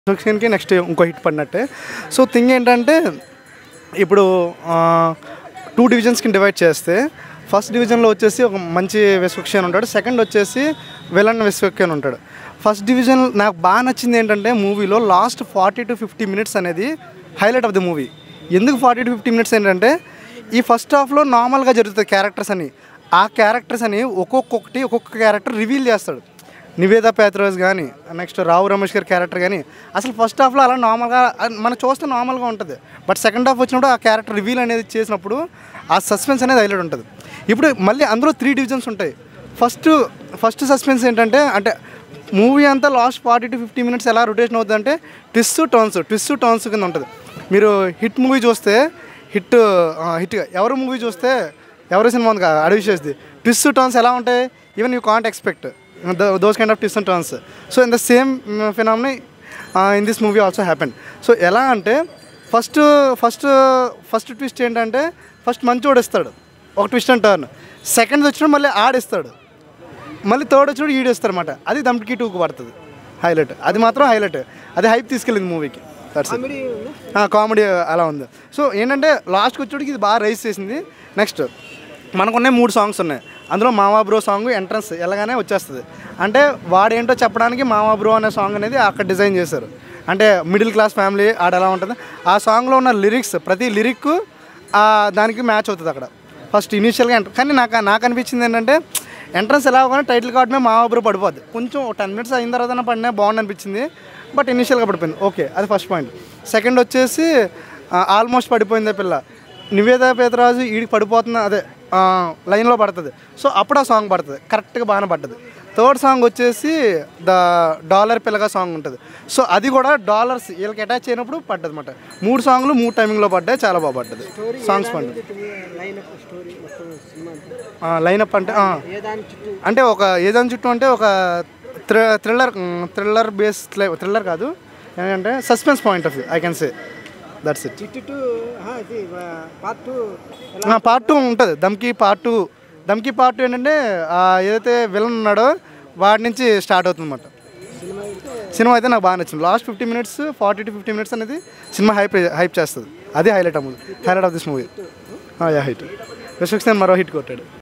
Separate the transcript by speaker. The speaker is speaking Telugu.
Speaker 1: సెక్షన్కి నెక్స్ట్ ఇంకో హిట్ పడినట్టే సో థింగ్ ఏంటంటే ఇప్పుడు టూ డివిజన్స్కి డివైడ్ చేస్తే ఫస్ట్ డివిజన్లో వచ్చేసి ఒక మంచి విశ్వక్షన్ ఉంటాడు సెకండ్ వచ్చేసి విలన్ విశ్వక్షన్ ఉంటాడు ఫస్ట్ డివిజన్ నాకు బాగా నచ్చింది ఏంటంటే మూవీలో last forty to fifty minutes అనేది హైలైట్ ఆఫ్ ది మూవీ ఎందుకు ఫార్టీ టు ఫిఫ్టీ మినిట్స్ ఏంటంటే ఈ ఫస్ట్ హాఫ్లో నార్మల్గా జరుగుతుంది క్యారెక్టర్స్ అని ఆ క్యారెక్టర్స్ అని ఒక్కొక్కటి ఒక్కొక్క క్యారెక్టర్ రివీల్ చేస్తాడు నివేద పేత్రోజ్ కానీ నెక్స్ట్ రావు రమేష్ గారి క్యారెక్టర్ కానీ అసలు ఫస్ట్ హాఫ్లో అలా నార్మల్గా మనం చూస్తే నార్మల్గా ఉంటుంది బట్ సెకండ్ హాఫ్ వచ్చినప్పుడు ఆ క్యారెక్టర్ రివీల్ అనేది చేసినప్పుడు ఆ సస్పెన్స్ అనేది హైలైట్ ఉంటుంది ఇప్పుడు మళ్ళీ అందులో త్రీ డివిజన్స్ ఉంటాయి ఫస్ట్ ఫస్ట్ సస్పెన్స్ ఏంటంటే అంటే మూవీ అంతా last forty to fifty minutes ఎలా రొటేషన్ అవుతుంది అంటే ట్విస్ట్ టర్న్స్ ట్విస్ట్ టర్న్స్ కింద ఉంటుంది మీరు హిట్ మూవీ చూస్తే హిట్ హిట్ ఎవరు మూవీ చూస్తే ఎవరి సినిమా ఉంది కదా అడవి చేసి ట్విస్ట్ టర్న్స్ ఎలా ఉంటాయి even you can't expect those kind of twist and turns so in the same phenomena in this movie also happen so ఎలా అంటే ఫస్ట్ ఫస్ట్ ఫస్ట్ ట్విస్ట్ ఏంటంటే ఫస్ట్ మంచోడు ఇస్తాడు ఒక ట్విస్ట్ అండ్ టర్న్ సెకండ్ వచ్చినప్పుడు మళ్ళీ ఆడిస్తాడు మళ్ళీ థర్డ్ వచ్చినప్పుడు ఈడేస్తారు అనమాట అది దమ్కి టూకు పడుతుంది హైలైట్ అది మాత్రం హైలైట్ అది హైప్ తీసుకెళ్ళింది మూవీకి దట్స్ కామెడీ అలా ఉంది సో ఏంటంటే లాస్ట్కి వచ్చేటికి ఇది బాగా రైస్ చేసింది నెక్స్ట్ మనకున్నాయి మూడు సాంగ్స్ ఉన్నాయి అందులో మామా బ్రో సాంగ్ ఎంట్రన్స్ ఎలాగానే వచ్చేస్తుంది అంటే వాడేంటో చెప్పడానికి మామా బ్రో అనే సాంగ్ అనేది అక్కడ డిజైన్ చేశారు అంటే మిడిల్ క్లాస్ ఫ్యామిలీ ఆడ ఎలా ఉంటుంది ఆ సాంగ్లో ఉన్న లిరిక్స్ ప్రతి లిరిక్ దానికి మ్యాచ్ అవుతుంది అక్కడ ఫస్ట్ ఇనీషియల్గా ఎంటర్ కానీ నాకు నాకు అనిపించింది ఏంటంటే ఎంట్రన్స్ ఎలా కానీ టైటిల్ కార్డ్ మీద మామా బ్రో పడిపోద్ది కొంచెం టెన్ మినిట్స్ అయిన తర్వాత పడినా బాగుంది అనిపించింది బట్ ఇనీషియల్గా పడిపోయింది ఓకే అది ఫస్ట్ పాయింట్ సెకండ్ వచ్చేసి ఆల్మోస్ట్ పడిపోయిందే పిల్ల నివేద పేదరాజు ఈడికి పడిపోతున్న అదే ఆ, లైన్లో పడుతుంది సో అప్పుడు ఆ సాంగ్ పడుతుంది కరెక్ట్గా బాగానే పడ్డది థర్డ్ సాంగ్ వచ్చేసి ద డాలర్ పిల్లగా సాంగ్ ఉంటుంది సో అది కూడా డాలర్స్ వీళ్ళకి అటాచ్ అయినప్పుడు పడ్డది అనమాట మూడు సాంగ్లు మూడు టైమింగ్లో పడ్డాయి చాలా బాగా పడ్డది సాంగ్స్ పడ్డది
Speaker 2: లైనప్ స్టోరీ మొత్తం సినిమా అంతా
Speaker 1: లైనప్ అంటే ఆ,
Speaker 2: ఏ దాని చుట్టూ
Speaker 1: అంటే ఒక ఏదాని చుట్టూ అంటే ఒక థ్రి థ్రిల్లర్ థ్రిల్లర్ బేస్ థ్రిల్లర్ కాదు ఏంటంటే suspense point of view I can say that's it
Speaker 2: చిట్టు ఇది పార్ట్ టూ
Speaker 1: పార్ట్ టూ ఉంటుంది Dhamki part two Dhamki part two ఏంటంటే ఆ ఏదైతే విలన్ ఉన్నాడో వాడి నుంచి స్టార్ట్ అవుతుంది అనమాట
Speaker 2: సినిమా అయితే
Speaker 1: సినిమా అయితే నాకు బాగా నచ్చింది last fifty minutes forty to fifty minutes అనేది సినిమా హైప్ హైప్ చేస్తుంది అది హైలైట్ అమ్మ highlight of this movie yeah hit Vishwaksen మరో హిట్ కొట్టాడు